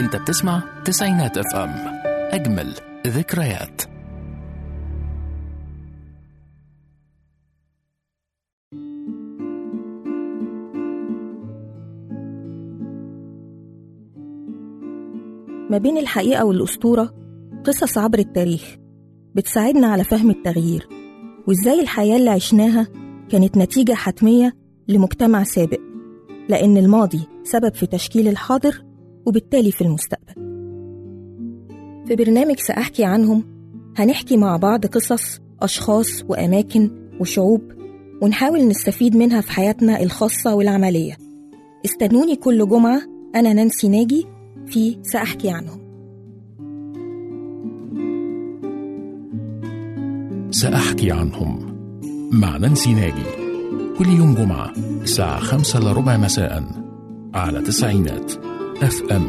انت بتسمع تسعينات اف ام اجمل ذكريات ما بين الحقيقة والأسطورة قصص عبر التاريخ بتساعدنا على فهم التغيير وإزاي الحياة اللي عشناها كانت نتيجة حتمية لمجتمع سابق لأن الماضي سبب في تشكيل الحاضر وبالتالي في المستقبل في برنامج سأحكي عنهم هنحكي مع بعض قصص أشخاص وأماكن وشعوب ونحاول نستفيد منها في حياتنا الخاصة والعملية استنوني كل جمعة أنا نانسي ناجي في سأحكي عنهم سأحكي عنهم مع نانسي ناجي كل يوم جمعة الساعة خمسة لربع مساء على تسعينات اف ام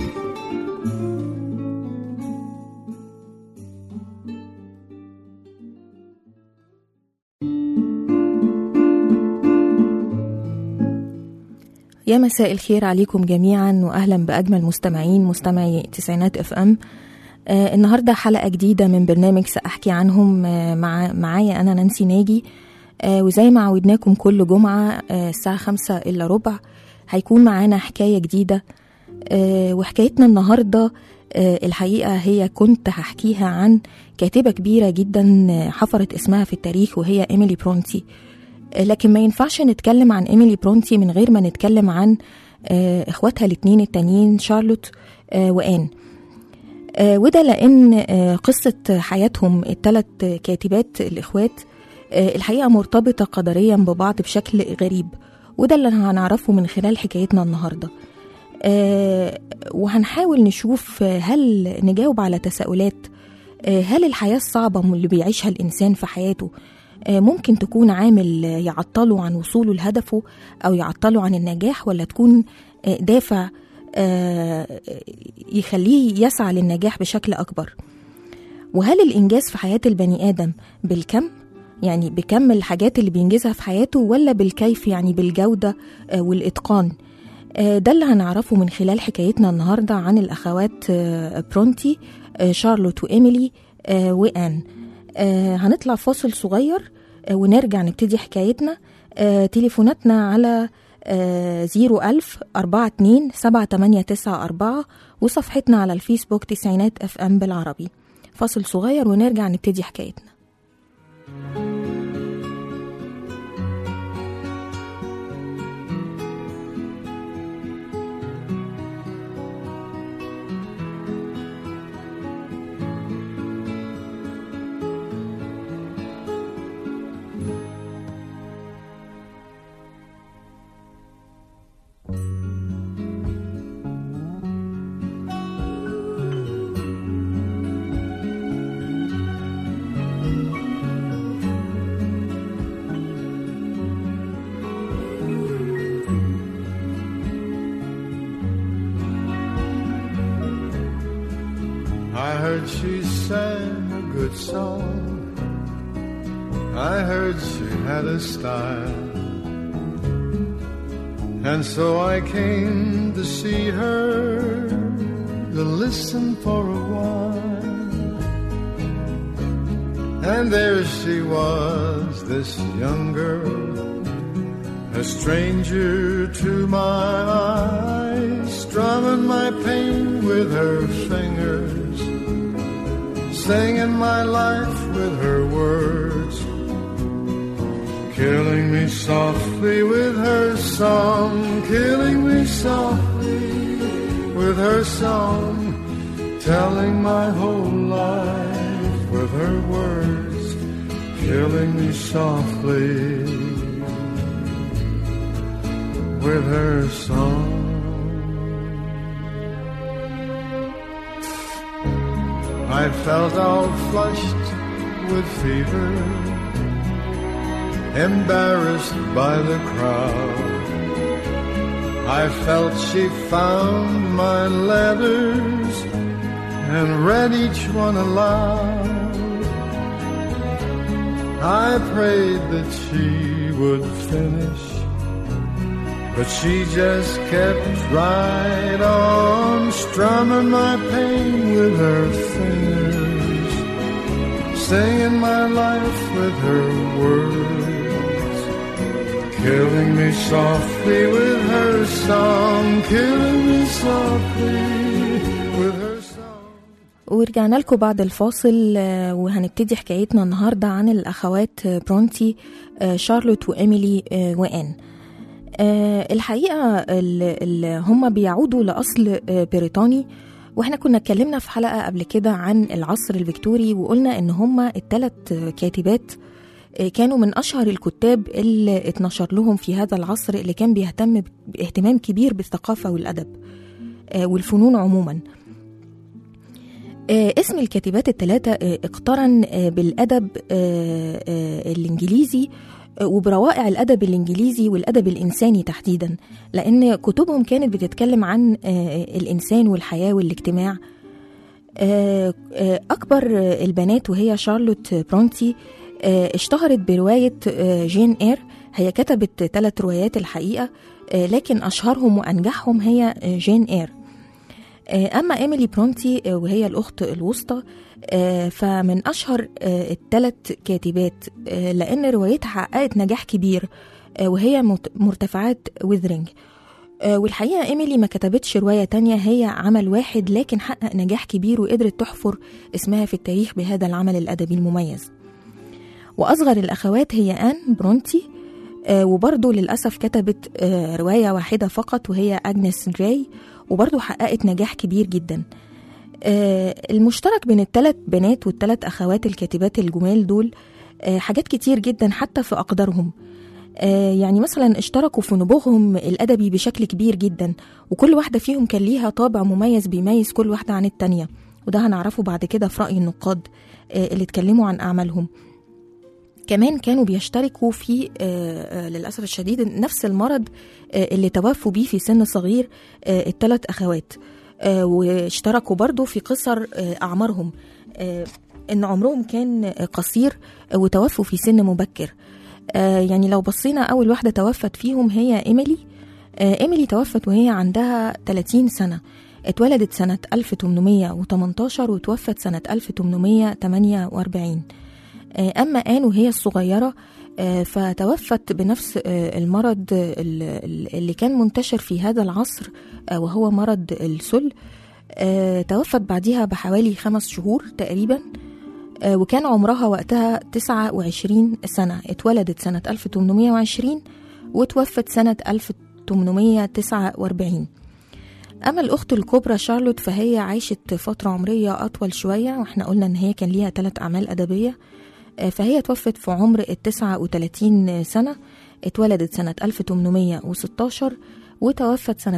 يا مساء الخير عليكم جميعا واهلا باجمل مستمعين مستمعي تسعينات اف ام آه النهارده حلقه جديده من برنامج ساحكي عنهم آه مع معايا انا نانسي ناجي آه وزي ما عودناكم كل جمعه آه الساعه خمسة الا ربع هيكون معانا حكايه جديده آه وحكايتنا النهارده آه الحقيقه هي كنت هحكيها عن كاتبه كبيره جدا آه، حفرت اسمها في التاريخ وهي ايميلي برونتي لكن ما ينفعش نتكلم عن ايميلي برونتي من غير ما نتكلم عن آه، اخواتها الاتنين التانيين شارلوت آه، وان آه، وده لان آه، قصه حياتهم الثلاث كاتبات الاخوات آه، الحقيقه مرتبطه قدريا ببعض بشكل غريب وده اللي هنعرفه من خلال حكايتنا النهارده آه، وهنحاول نشوف آه، هل نجاوب على تساؤلات آه، هل الحياه الصعبه اللي بيعيشها الانسان في حياته آه، ممكن تكون عامل آه، يعطله عن وصوله لهدفه أو يعطله عن النجاح ولا تكون آه، دافع آه، يخليه يسعى للنجاح بشكل أكبر وهل الإنجاز في حياة البني آدم بالكم يعني بكم الحاجات اللي بينجزها في حياته ولا بالكيف يعني بالجودة آه، والإتقان آه، ده اللي هنعرفه من خلال حكايتنا النهاردة عن الأخوات آه، برونتي آه، شارلوت وإيميلي آه، وآن آه، هنطلع فاصل صغير آه، ونرجع نبتدي حكايتنا آه، تليفوناتنا على زيرو ألف أربعة اتنين سبعة تمانية تسعة أربعة وصفحتنا على الفيسبوك تسعينات أف أم بالعربي فاصل صغير ونرجع نبتدي حكايتنا I heard she sang a good song. I heard she had a style. And so I came to see her, to listen for a while. And there she was, this young girl, a stranger to my eyes, strumming my pain with her fingers, singing my life with her words, killing me softly with her song, killing me softly with her song, telling my whole life with her words, killing me softly with her song. I felt all flushed with fever, embarrassed by the crowd. I felt she found my letters and read each one aloud. I prayed that she would finish But she just kept right on strumming my pain with her fingers, singing my life with her words, killing me softly with her song, killing me softly with her song. ورجعنا لكم بعد الفاصل آه، وهنبتدي حكايتنا النهارده عن الاخوات آه، برونتي آه، شارلوت وايميلي آه، وان آه، الحقيقه هم بيعودوا لاصل آه، بريطاني واحنا كنا اتكلمنا في حلقه قبل كده عن العصر الفيكتوري وقلنا ان هم الثلاث كاتبات آه، كانوا من اشهر الكتاب اللي اتنشر لهم في هذا العصر اللي كان بيهتم باهتمام كبير بالثقافه والادب آه، والفنون عموما آه، اسم الكاتبات الثلاثة آه، اقترن آه، بالأدب آه، آه، الإنجليزي آه، وبروائع الأدب الإنجليزي والأدب الإنساني تحديدا لأن كتبهم كانت بتتكلم عن آه، الإنسان والحياة والاجتماع آه، آه، أكبر آه، البنات وهي شارلوت برونتي آه، اشتهرت برواية آه، جين إير هي كتبت ثلاث روايات الحقيقة آه، لكن أشهرهم وأنجحهم هي آه، جين إير آه، أما إيميلي برونتي آه، وهي الأخت الوسطى آه، فمن أشهر الثلاث كاتبات آه، لأن روايتها حققت نجاح كبير آه، وهي مت- مرتفعات ويذرينج آه، والحقيقة إيميلي ما كتبتش رواية تانية هي عمل واحد لكن حقق نجاح كبير وقدرت تحفر اسمها في التاريخ بهذا العمل الأدبي المميز وأصغر الأخوات هي آن برونتي آه، وبرضه للأسف كتبت آه، رواية واحدة فقط وهي أجنس جراي وبرضه حققت نجاح كبير جدا آه، المشترك بين الثلاث بنات والثلاث أخوات الكاتبات الجمال دول آه، حاجات كتير جدا حتى في أقدارهم آه، يعني مثلا اشتركوا في نبوغهم الأدبي بشكل كبير جدا وكل واحدة فيهم كان ليها طابع مميز بيميز كل واحدة عن التانية وده هنعرفه بعد كده في رأي النقاد آه، اللي اتكلموا عن أعمالهم كمان كانوا بيشتركوا في آه، آه، للأسف الشديد نفس المرض آه، اللي توفوا بيه في سن صغير آه، الثلاث أخوات آه، واشتركوا برضو في قصر آه، أعمارهم آه، إن عمرهم كان آه، قصير آه، وتوفوا في سن مبكر آه، يعني لو بصينا أول واحدة توفت فيهم هي إيميلي آه، إيميلي توفت وهي عندها 30 سنة اتولدت سنة 1818 وتوفت سنة 1848 آه، أما آن وهي الصغيرة آه، فتوفت بنفس آه، المرض آه، ال- اللي كان منتشر في هذا العصر آه، وهو مرض السل آه، توفت بعدها بحوالي خمس شهور تقريبا آه، وكان عمرها وقتها 29 سنة اتولدت سنة 1820 وتوفت سنة 1849 أما الأخت الكبرى شارلوت فهي عاشت فترة عمرية أطول شوية واحنا قلنا إن هي كان ليها ثلاث أعمال أدبية آه، فهي توفت في عمر ال 39 سنة اتولدت سنة 1816 وتوفت سنة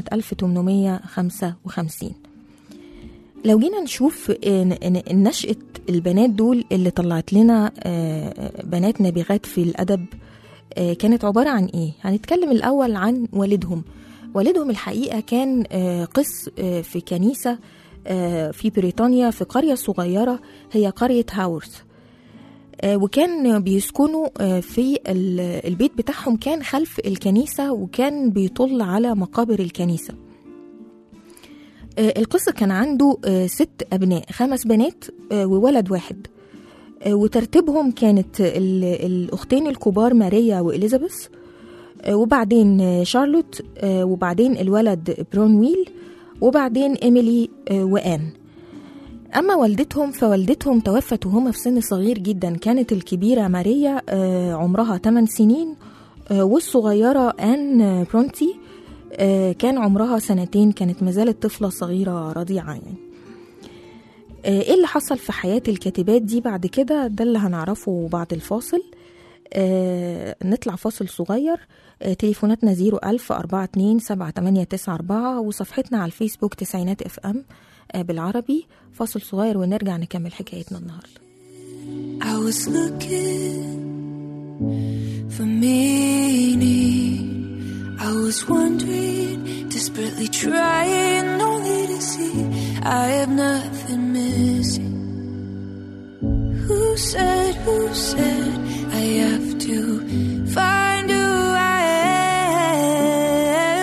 1855 لو جينا نشوف إن- إن- إن نشأة البنات دول اللي طلعت لنا آه، بنات نابغات في الأدب آه، كانت عبارة عن إيه؟ هنتكلم الأول عن والدهم والدهم الحقيقة كان آه، قس آه، في كنيسة آه، في بريطانيا في قرية صغيرة هي قرية هاورث آه، وكان بيسكنوا آه، في ال- البيت بتاعهم كان خلف الكنيسة وكان بيطل على مقابر الكنيسة آه، القصة كان عنده آه، ست أبناء خمس بنات آه، وولد واحد آه، وترتيبهم كانت ال- الأختين الكبار ماريا وإليزابيث آه، وبعدين آه، شارلوت آه، وبعدين الولد برونويل وبعدين إيميلي آه، وآن أما والدتهم فوالدتهم توفت وهما في سن صغير جدا كانت الكبيرة ماريا آه، عمرها 8 سنين آه، والصغيرة آن آه، برونتي آه، كان عمرها سنتين كانت مازالت طفلة صغيرة رضيعة يعني آه، ايه اللي حصل في حياة الكاتبات دي بعد كده ده اللي هنعرفه بعد الفاصل آه نطلع فاصل صغير آه تليفوناتنا 01000 42 7894 وصفحتنا على الفيسبوك تسعينات اف ام آه بالعربي فاصل صغير ونرجع نكمل حكايتنا النهارده I was looking for meaning. I was wondering, desperately trying only to see I have nothing missing. Who said, who said I have to find who I am?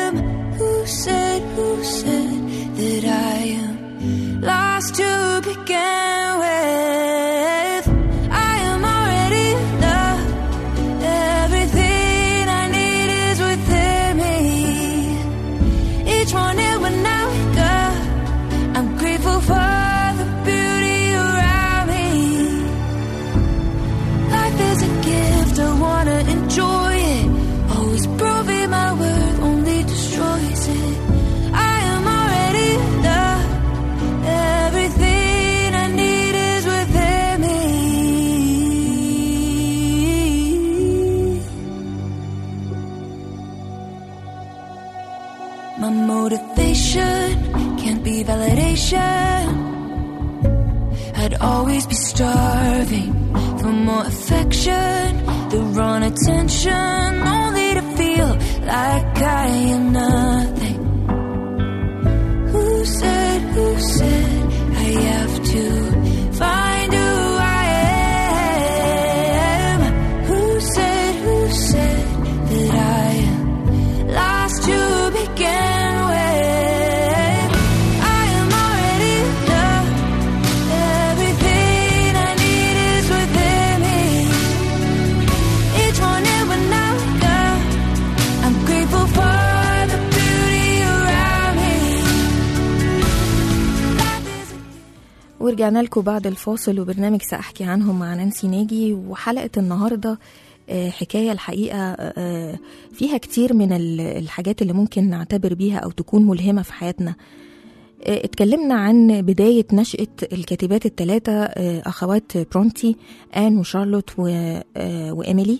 My motivation can't be validation. I'd always be starving for more affection, the wrong attention, only to feel like I am nothing. Who said, who said I have to find who I am? Who said, who said that I am lost to begin with? I am already enough. Everything I need is within me. Each morning when I wake up, I'm grateful for the beauty around me. Life is a ورجعنا لكم بعد الفاصل وبرنامج سأحكي عنهم مع نانسي ناجي وحلقة النهاردة آه، حكاية الحقيقة آه، فيها كتير من ال- الحاجات اللي ممكن نعتبر بيها أو تكون ملهمة في حياتنا آه، اتكلمنا عن بداية نشأة الكاتبات الثلاثة آه، أخوات برونتي آن وشارلوت و- آه، وإيميلي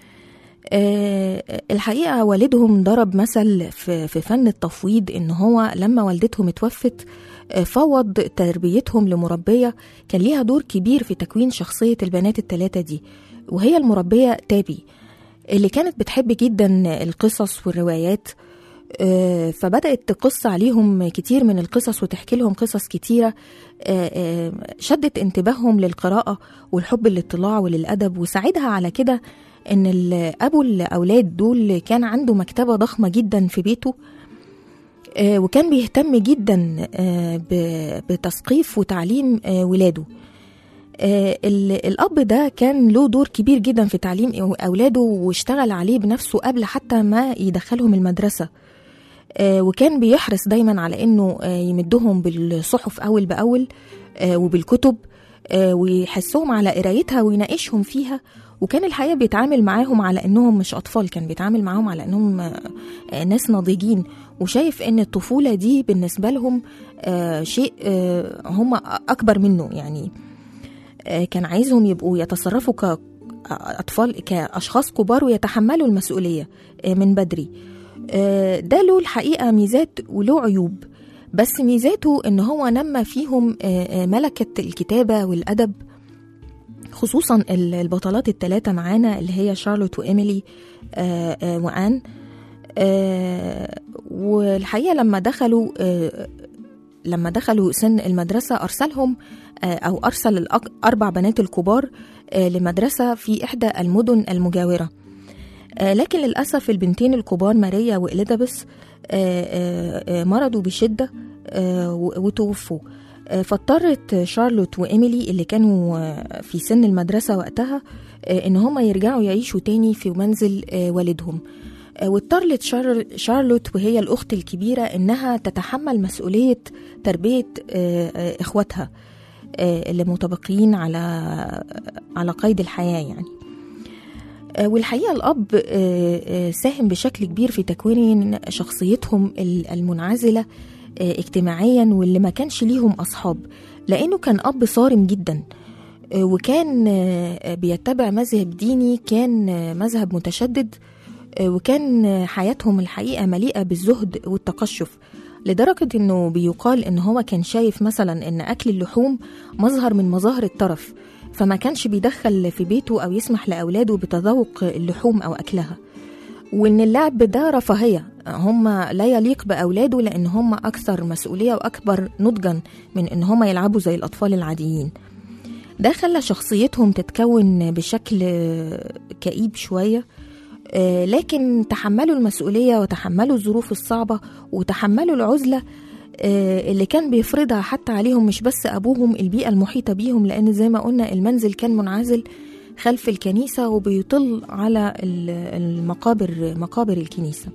آه، الحقيقة والدهم ضرب مثل في في فن التفويض إن هو لما والدتهم اتوفت آه، فوض تربيتهم لمربية كان ليها دور كبير في تكوين شخصية البنات التلاتة دي وهي المربية تابي اللي كانت بتحب جدا القصص والروايات آه، فبدأت تقص عليهم كتير من القصص وتحكي لهم قصص كتيرة آه، آه، شدت انتباههم للقراءة والحب للاطلاع وللأدب وساعدها على كده ان ال- ابو الاولاد دول كان عنده مكتبه ضخمه جدا في بيته آه، وكان بيهتم جدا آه، ب- بتثقيف وتعليم آه، ولاده آه، ال- الاب ده كان له دور كبير جدا في تعليم اولاده واشتغل عليه بنفسه قبل حتى ما يدخلهم المدرسه آه، وكان بيحرص دايما على انه آه، يمدهم بالصحف اول باول آه، وبالكتب آه، ويحسهم على قرايتها ويناقشهم فيها وكان الحقيقه بيتعامل معاهم على انهم مش اطفال كان بيتعامل معاهم على انهم آه، آه، ناس ناضجين وشايف ان الطفوله دي بالنسبه لهم آه، شيء آه، هم اكبر منه يعني آه، كان عايزهم يبقوا يتصرفوا كأطفال كأشخاص كبار ويتحملوا المسؤولية آه، من بدري آه، ده له الحقيقة ميزات وله عيوب بس ميزاته ان هو نمى فيهم آه، آه، ملكة الكتابة والأدب خصوصا ال- البطلات الثلاثة معانا اللي هي شارلوت وإيميلي آه، آه، وآن آه، والحقيقة لما دخلوا آه، لما دخلوا سن المدرسة أرسلهم آه، أو أرسل الأربع بنات الكبار آه، لمدرسة في إحدى المدن المجاورة آه، لكن للأسف البنتين الكبار ماريا وإليزابيث آه، آه، آه، مرضوا بشدة آه، و- وتوفوا آه، فاضطرت شارلوت وإيميلي اللي كانوا آه، في سن المدرسة وقتها آه، إن هما يرجعوا يعيشوا تاني في منزل آه، والدهم آه، واضطرت شار... شارلوت وهي الأخت الكبيرة إنها تتحمل مسؤولية تربية آه، آه، إخواتها آه، اللي متبقيين على على قيد الحياة يعني آه، والحقيقة الأب آه، آه، ساهم بشكل كبير في تكوين شخصيتهم ال- المنعزلة آه، اجتماعيا واللي ما كانش ليهم أصحاب لأنه كان أب صارم جدا آه، وكان آه، بيتبع مذهب ديني كان آه، مذهب متشدد آه، وكان آه، حياتهم الحقيقة مليئة بالزهد والتقشف لدرجة انه بيقال ان هو كان شايف مثلا ان اكل اللحوم مظهر من مظاهر الترف فما كانش بيدخل في بيته او يسمح لاولاده بتذوق اللحوم او اكلها وان اللعب ده رفاهيه هم لا يليق باولاده لان هم اكثر مسؤوليه واكبر نضجا من ان هم يلعبوا زي الاطفال العاديين ده خلى شخصيتهم تتكون بشكل كئيب شويه آه، لكن تحملوا المسؤولية وتحملوا الظروف الصعبة وتحملوا العزلة آه، اللي كان بيفرضها حتى عليهم مش بس أبوهم البيئة المحيطة بيهم لأن زي ما قلنا المنزل كان منعزل خلف الكنيسة وبيطل على ال- المقابر مقابر الكنيسة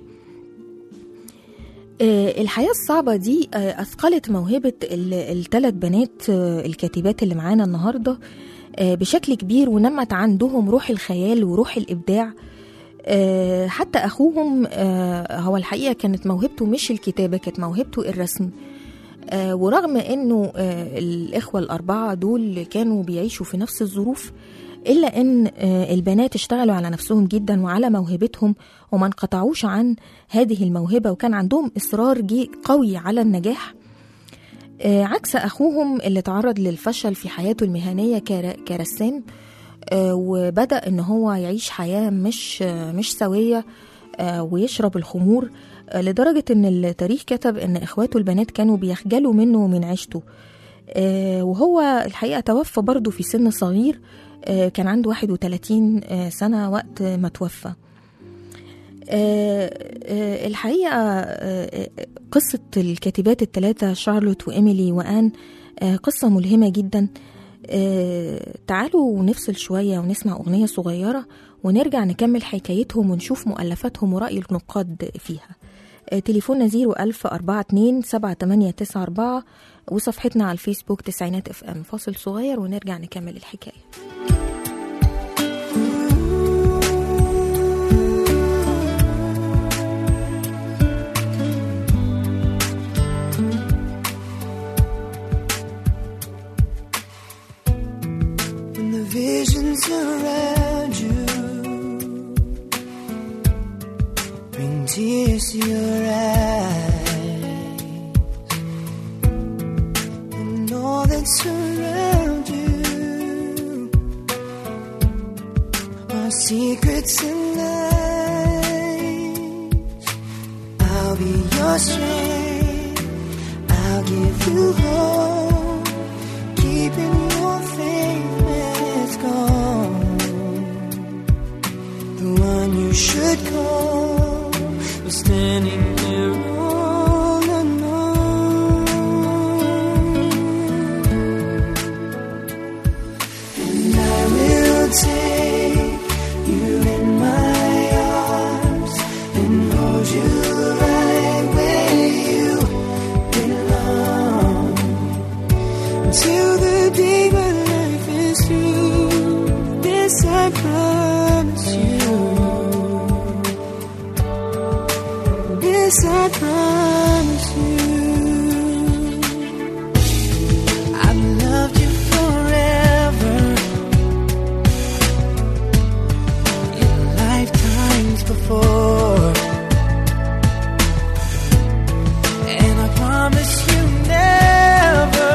آه، الحياة الصعبة دي آه، أثقلت موهبة الثلاث بنات آه، الكاتبات اللي معانا النهاردة آه، بشكل كبير ونمت عندهم روح الخيال وروح الإبداع آه، حتى أخوهم آه، هو الحقيقة كانت موهبته مش الكتابة كانت موهبته الرسم آه، ورغم انه آه، الاخوه الاربعه دول كانوا بيعيشوا في نفس الظروف إلا إن آه، البنات اشتغلوا على نفسهم جدا وعلى موهبتهم وما انقطعوش عن هذه الموهبة وكان عندهم إصرار جي- قوي على النجاح آه، عكس أخوهم اللي تعرض للفشل في حياته المهنية كر- كرسام آه، وبدأ إن هو يعيش حياة مش آه، مش سوية آه، ويشرب الخمور آه، لدرجة إن التاريخ كتب إن إخواته البنات كانوا بيخجلوا منه ومن عيشته آه، وهو الحقيقة توفى برضه في سن صغير آه، كان عنده 31 آه، سنة وقت ما توفى آه، آه، الحقيقة آه، آه، قصة الكاتبات الثلاثة شارلوت وإيميلي وآن آه، قصة ملهمة جدا آه، تعالوا نفصل شوية ونسمع أغنية صغيرة ونرجع نكمل حكايتهم ونشوف مؤلفاتهم ورأي النقاد فيها آه، تليفوننا 01000 42 7894 وصفحتنا على الفيسبوك تسعينات اف ام فاصل صغير ونرجع نكمل الحكاية when the visions around you bring tears to your eyes, and all that's around you are secrets and lies. I'll be your strength. I'll give you hope keeping your faith when it's gone. The one you should call was standing there all alone. And I will take you in my arms and hold you right where you belong until the day my life is through. This I promise you. This I promise you. I've loved you forever. In lifetimes before. And I promise you never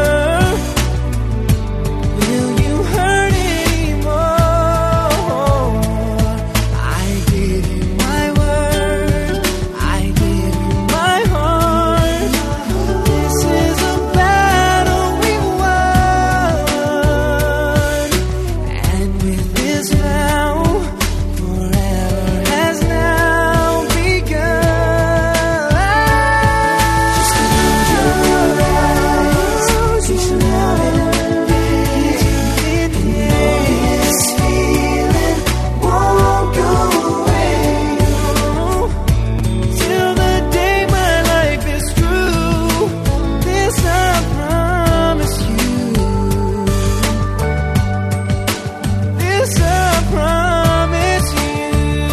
will you hurt anymore. I give you my word, I give you my heart. This is a battle we won, and with this vow, forever has now begun. Just close your eyes, just now and this feeling won't go away till the day my life is through. This I promise you. This I promise you.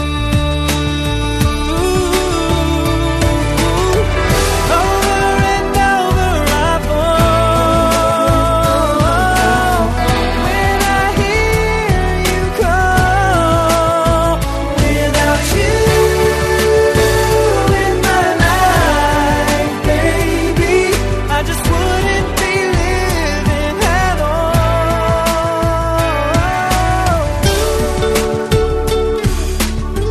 Over and over I fall when I hear you call. Without you in my life, baby, I just wouldn't be living at all.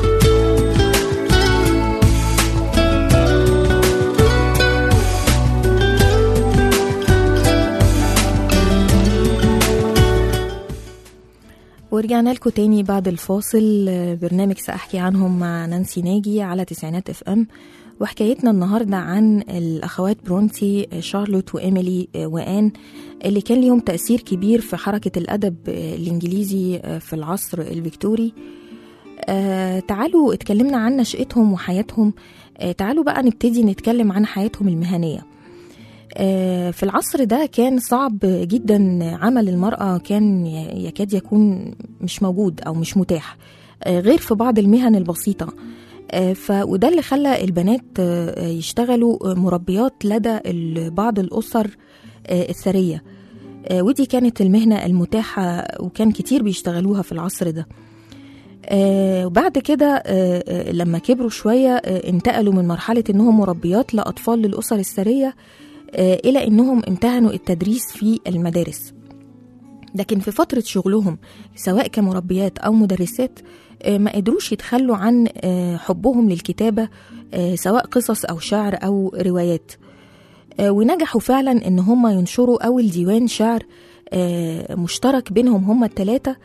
ورجعنا لكم تاني بعد الفاصل آه، برنامج سأحكي عنهم مع نانسي ناجي على تسعينات اف ام وحكايتنا النهاردة عن الأخوات برونتي آه، شارلوت وإيميلي آه، وآن اللي كان ليهم تأثير كبير في حركة الأدب آه، الإنجليزي آه، في العصر الفيكتوري آه تعالوا اتكلمنا عن نشأتهم وحياتهم آه تعالوا بقى نبتدي نتكلم عن حياتهم المهنية آه، في العصر ده كان صعب جدا عمل المرأة كان ي- يكاد يكون مش موجود أو مش متاح آه، غير في بعض المهن البسيطة آه، ف وده اللي خلى البنات آه، يشتغلوا مربيات لدى ال- بعض الأسر آه، الثرية آه، ودي كانت المهنة المتاحة وكان كتير بيشتغلوها في العصر ده آه، وبعد كده آه، آه، لما كبروا شوية آه، انتقلوا من مرحلة انهم مربيات لأطفال للأسر الثرية آه، إلى انهم امتهنوا التدريس في المدارس لكن في فترة شغلهم سواء كمربيات أو مدرسات آه، ما قدروش يتخلوا عن آه، حبهم للكتابة آه، سواء قصص أو شعر أو روايات آه، ونجحوا فعلا ان هم ينشروا اول ديوان شعر آه، مشترك بينهم هم الثلاثه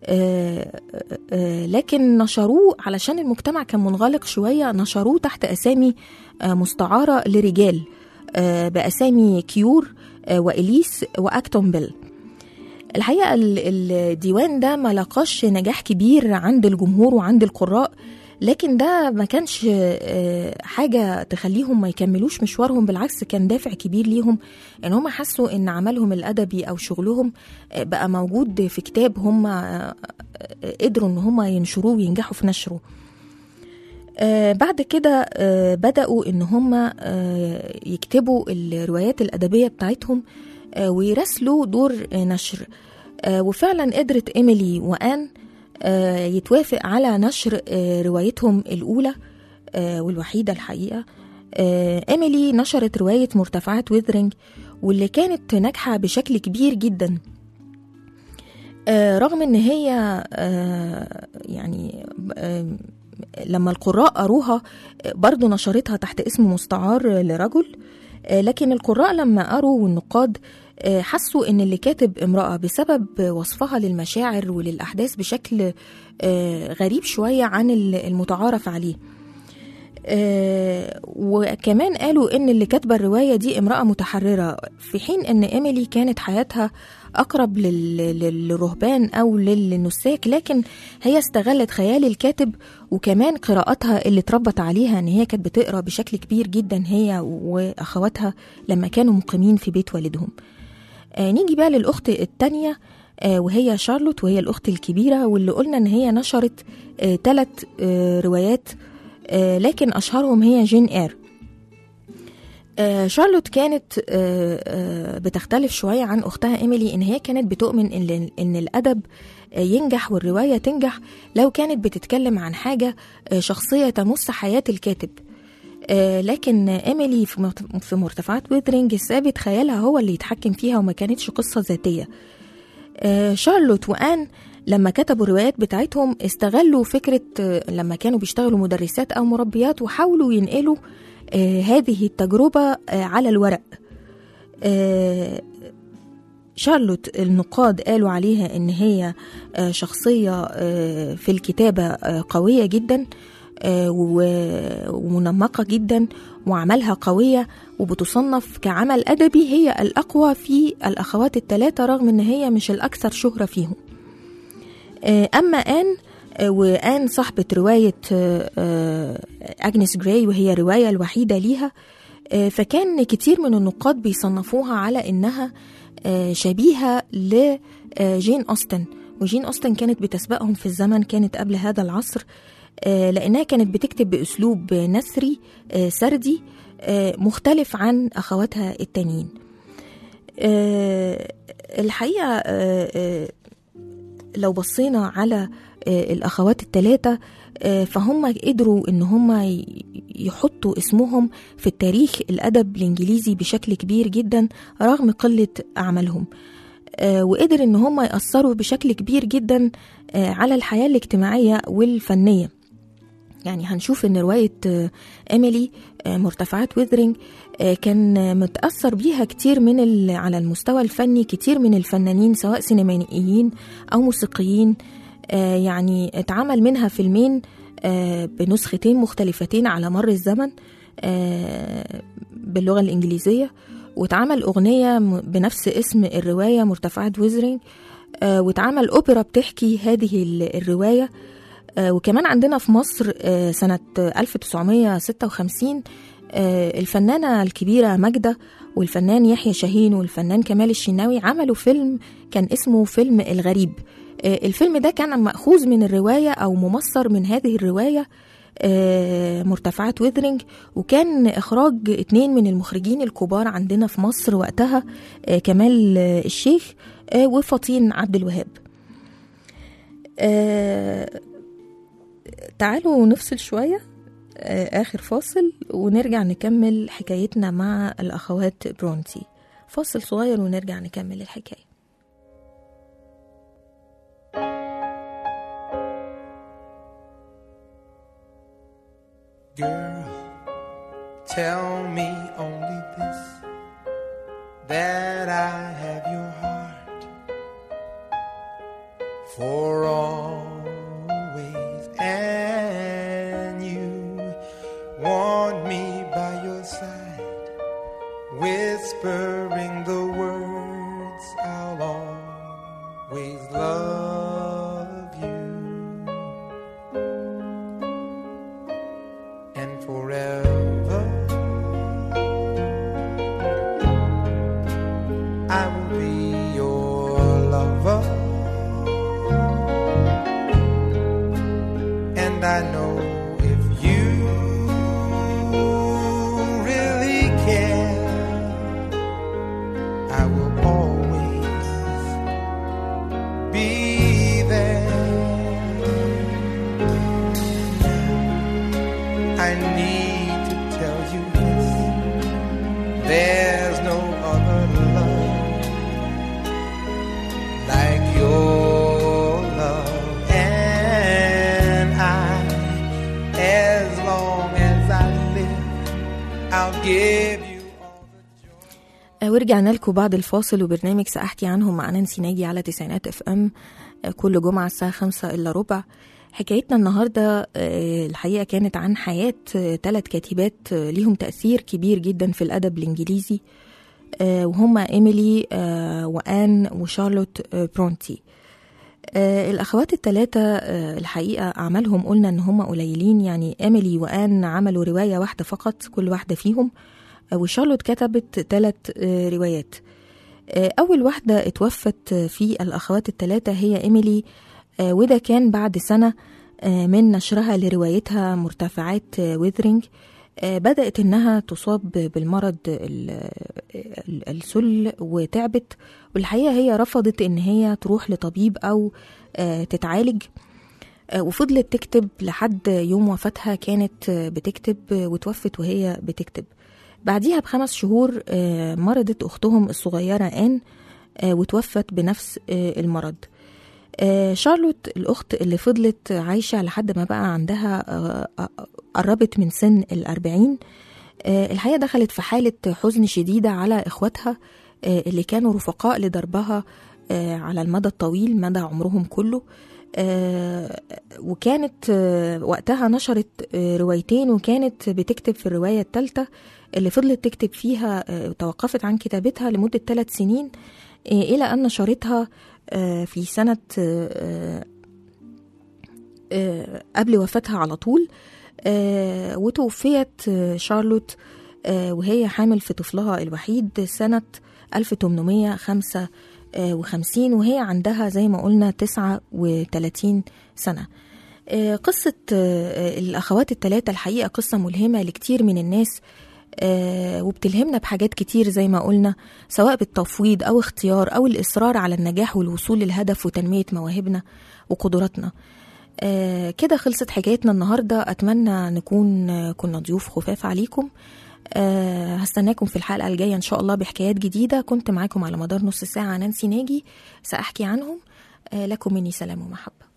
لكن نشروه علشان المجتمع كان منغلق شويه نشروه تحت اسامي آه، مستعاره لرجال آه، باسامي كيور آه، واليس واكتون بيل الحقيقه ال- الديوان ده ما لقاش نجاح كبير عند الجمهور وعند القراء لكن ده ما كانش آه، حاجة تخليهم ما يكملوش مشوارهم بالعكس كان دافع كبير ليهم ان هم حسوا ان عملهم الادبي او شغلهم آه، بقى موجود في كتاب هم آه، آه، قدروا ان هم ينشروه وينجحوا في نشره آه، بعد كده آه، بدأوا إن هم آه، يكتبوا الروايات الأدبية بتاعتهم آه، ويراسلوا دور آه، نشر آه، وفعلا قدرت إيميلي وآن آه، يتوافق على نشر آه، روايتهم الأولى آه، والوحيدة الحقيقة آه، إيميلي نشرت رواية مرتفعات ويذرينج واللي كانت ناجحة بشكل كبير جدا آه، رغم ان هي آه، يعني آه، لما القراء قروها آه، برضو نشرتها تحت اسم مستعار آه، لرجل آه، لكن القراء لما قروا والنقاد آه، حسوا ان اللي كاتب امرأة بسبب وصفها للمشاعر وللأحداث بشكل آه، غريب شوية عن المتعارف عليه آه، وكمان قالوا ان اللي كاتبه الروايه دي امراه متحرره في حين ان ايميلي كانت حياتها اقرب لل- لل- للرهبان او للنساك لكن هي استغلت خيال الكاتب وكمان قراءاتها اللي اتربت عليها ان هي كانت بتقرا بشكل كبير جدا هي واخواتها لما كانوا مقيمين في بيت والدهم آه نيجي بقى للاخت التانية آه وهي شارلوت وهي الاخت الكبيره واللي قلنا ان هي نشرت ثلاث آه روايات آه، لكن أشهرهم هي جين إير آه، شارلوت كانت آه، آه، بتختلف شوية عن أختها إيميلي إن هي كانت بتؤمن إن, إن الأدب آه، ينجح والرواية تنجح لو كانت بتتكلم عن حاجة آه، شخصية تمس حياة الكاتب آه، لكن إيميلي في مرت- في مرتفعات ويذرينج سابت خيالها هو اللي يتحكم فيها وما كانتش قصة ذاتية آه، شارلوت وآن لما كتبوا الروايات بتاعتهم استغلوا فكرة آه، لما كانوا بيشتغلوا مدرسات أو مربيات وحاولوا ينقلوا آه، هذه التجربة آه، على الورق آه، شارلوت النقاد قالوا عليها إن هي آه، شخصية آه، في الكتابة آه، قوية جدا آه، و- ومنمقة جدا وعملها قوية وبتصنف كعمل أدبي هي الأقوى في الأخوات الثلاثة رغم إن هي مش الأكثر شهرة فيهم آه، أما آن آه، وآن صاحبة رواية آه، آه، أجنس جراي وهي الرواية الوحيدة ليها آه، فكان كتير من النقاد بيصنفوها على إنها آه، شبيهة لجين أوستن وجين أوستن كانت بتسبقهم في الزمن كانت قبل هذا العصر آه، لأنها كانت بتكتب بأسلوب نثري آه، سردي آه، مختلف عن أخواتها التانيين آه، الحقيقة آه، آه، لو بصينا على آه، الأخوات الثلاثة فهم قدروا إن هم ي- يحطوا اسمهم في التاريخ الأدب الإنجليزي بشكل كبير جدا رغم قلة أعمالهم آه، وقدر إن هم يأثروا بشكل كبير جدا آه، على الحياة الاجتماعية والفنية يعني هنشوف ان رواية آه، ايميلي آه، مرتفعات ويذرينج آه، كان آه، متأثر بيها كتير من ال- على المستوى الفني كتير من الفنانين سواء سينمائيين أو موسيقيين آه، يعني اتعمل منها فيلمين آه، بنسختين مختلفتين على مر الزمن آه، باللغة الإنجليزية واتعمل أغنية م- بنفس اسم الرواية مرتفعات ويذرينج آه، واتعمل أوبرا بتحكي هذه ال- الرواية آه، وكمان عندنا في مصر آه، سنة 1956 آه، الفنانة الكبيرة ماجدة والفنان يحيى شاهين والفنان كمال الشناوي عملوا فيلم كان اسمه فيلم الغريب آه، الفيلم ده كان مأخوذ من الرواية أو ممصر من هذه الرواية آه، مرتفعات ويذرنج وكان إخراج اتنين من المخرجين الكبار عندنا في مصر وقتها آه، كمال آه، الشيخ آه، وفطين عبد الوهاب آه، تعالوا نفصل شوية آه، آخر فاصل ونرجع نكمل حكايتنا مع الأخوات برونتي فاصل صغير ونرجع نكمل الحكاية Girl, tell me only this that I have your heart for always, and you want me by your side, whispering the words I'll always love you. and forever I will be your lover and I know if you really care I will always be there I need to tell you this. There's no other love like your love, and I, as long as I live, I'll give you all the joy. آه، ورجعنا لكم بعد الفاصل وبرنامج سأحكي عنهم مع نانسي ناجي على تسعينات اف ام آه، كل جمعة الساعة خمسة إلا ربع حكايتنا النهاردة آه، الحقيقة كانت عن حياة ثلاث كاتبات آه، ليهم تأثير كبير جدا في الأدب الإنجليزي آه، وهما إيميلي آه، وآن وشارلوت آه، برونتي آه، الأخوات الثلاثة آه، الحقيقة أعمالهم قلنا إن هما قليلين يعني إيميلي وآن عملوا رواية واحدة فقط كل واحدة فيهم آه، وشارلوت كتبت ثلاث روايات آه، أول واحدة اتوفت في الأخوات الثلاثة هي إيميلي آه، وده كان بعد سنة آه، من نشرها لروايتها مرتفعات آه، ويذرينج آه، بدأت إنها تصاب بالمرض ال- ال- السل وتعبت والحقيقة هي رفضت إن هي تروح لطبيب أو آه، تتعالج آه، وفضلت تكتب لحد يوم وفاتها كانت آه، بتكتب آه، وتوفت وهي بتكتب بعديها بخمس شهور آه، مرضت أختهم الصغيرة آن آه، وتوفت بنفس آه، المرض آه، شارلوت الأخت اللي فضلت عايشة لحد ما بقى عندها آه، آه، قربت من سن الأربعين آه، الحقيقة دخلت في حالة حزن شديدة على إخواتها آه، اللي كانوا رفقاء لدربها آه، على المدى الطويل مدى عمرهم كله آه، وكانت آه، وقتها نشرت آه، روايتين وكانت بتكتب في الرواية الثالثة اللي فضلت تكتب فيها آه، توقفت عن كتابتها لمدة ثلاث سنين آه، إلى أن نشرتها آه، في سنة آه، آه، قبل وفاتها على طول آه، وتوفيت آه، شارلوت آه، وهي حامل في طفلها الوحيد سنة 1855 وهي عندها زي ما قلنا 39 سنة آه، قصة آه، الأخوات الثلاثة الحقيقة قصة ملهمة لكتير من الناس آه، وبتلهمنا بحاجات كتير زي ما قلنا سواء بالتفويض أو اختيار أو الإصرار على النجاح والوصول للهدف وتنمية مواهبنا وقدراتنا آه، كده خلصت حكايتنا النهاردة أتمنى نكون آه، كنا ضيوف خفاف عليكم آه، هستناكم في الحلقة الجاية إن شاء الله بحكايات جديدة كنت معاكم على مدار نص ساعة نانسي ناجي سأحكي عنهم آه، لكم مني سلام ومحبة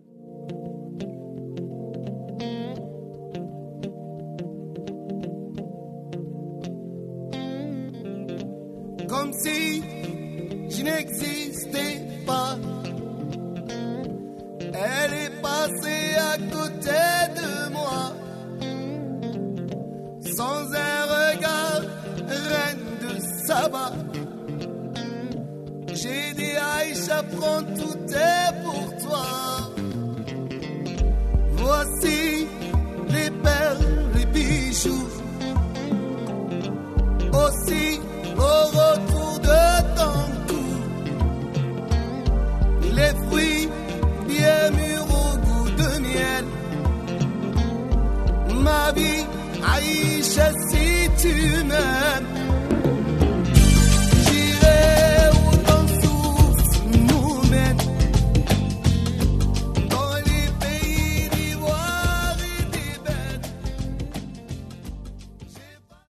comme si je n'existais pas. Elle est passée à côté de moi, sans un regard, reine de Saba. J'ai dit Aïcha, prends tout est pour toi. Voici les perles, les bijoux aussi au retour de ton cou. Les fruits bien mûrs au goût de miel. chasser